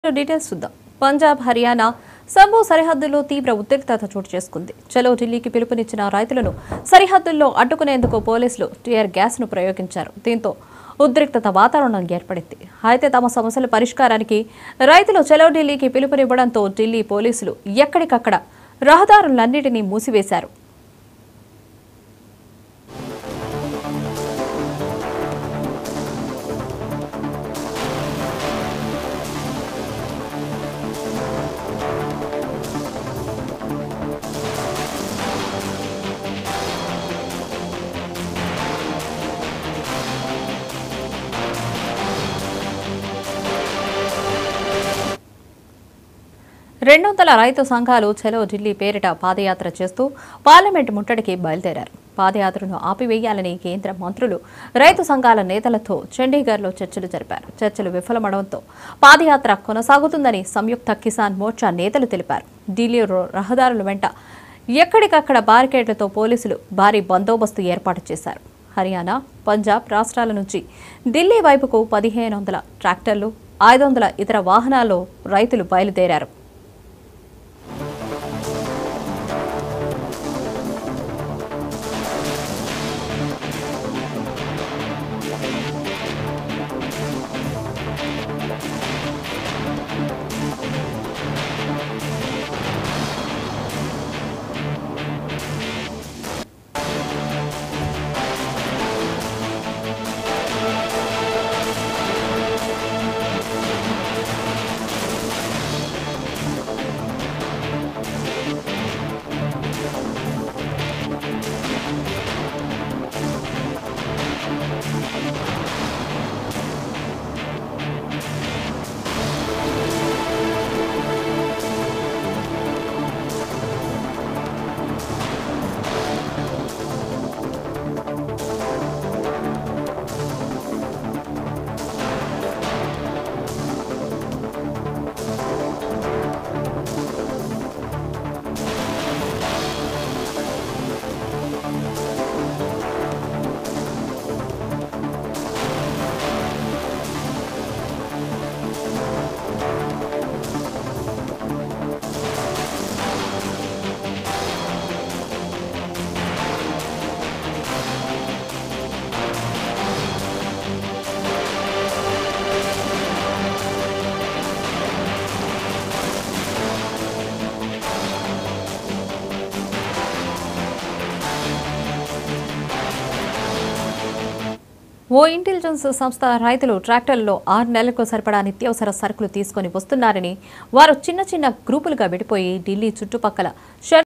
details చూద్దాం పంజాబ్ హర్యానా సంభూ సరిహద్దుల్లో తీవ్ర ఉద్రిక్తత చోటు చేసుకుంది చలో ఢిల్లీకి పిలుపునిచ్చిన రైతులను సరిహద్దుల్లో అడ్డుకునేందుకు పోలీసులు టియర్ గ్యాస్ ను ప్రయోగించారు దీంతో ఉద్రిక్తత వాతావరణం ఏర్పడింది అయితే తమ సమస్యల పరిష్కారానికి రైతులు చలో ఢిల్లీకి పిలుపునివ్వడంతో ఢిల్లీ పోలీసులు ఎక్కడికక్కడ రహదారులన్నిటినీ మూసివేశారు రెండు వందల రైతు సంఘాలు చలో ఢిల్లీ పేరిట పాదయాత్ర చేస్తూ పార్లమెంటు ముట్టడికి బయలుదేరారు పాదయాత్రను ఆపివేయాలని కేంద్ర మంత్రులు రైతు సంఘాల నేతలతో చండీగఢ్లో చర్చలు జరిపారు చర్చలు విఫలమవడంతో పాదయాత్ర కొనసాగుతుందని సంయుక్త కిసాన్ మోర్చా నేతలు తెలిపారు ఢిల్లీ రో- రహదారుల వెంట ఎక్కడికక్కడ బారికేడ్లతో పోలీసులు భారీ బందోబస్తు ఏర్పాటు చేశారు హర్యానా పంజాబ్ రాష్ట్రాల నుంచి ఢిల్లీ వైపుకు పదిహేను వందల ట్రాక్టర్లు ఐదు వందల ఇతర వాహనాల్లో రైతులు బయలుదేరారు ఓ ఇంటెలిజెన్స్ సంస్థ రైతులు ట్రాక్టర్లలో ఆరు నెలలకు సరిపడా నిత్యావసర సరుకులు తీసుకొని వస్తున్నారని వారు చిన్న చిన్న గ్రూపులుగా విడిపోయి ఢిల్లీ చుట్టుపక్కల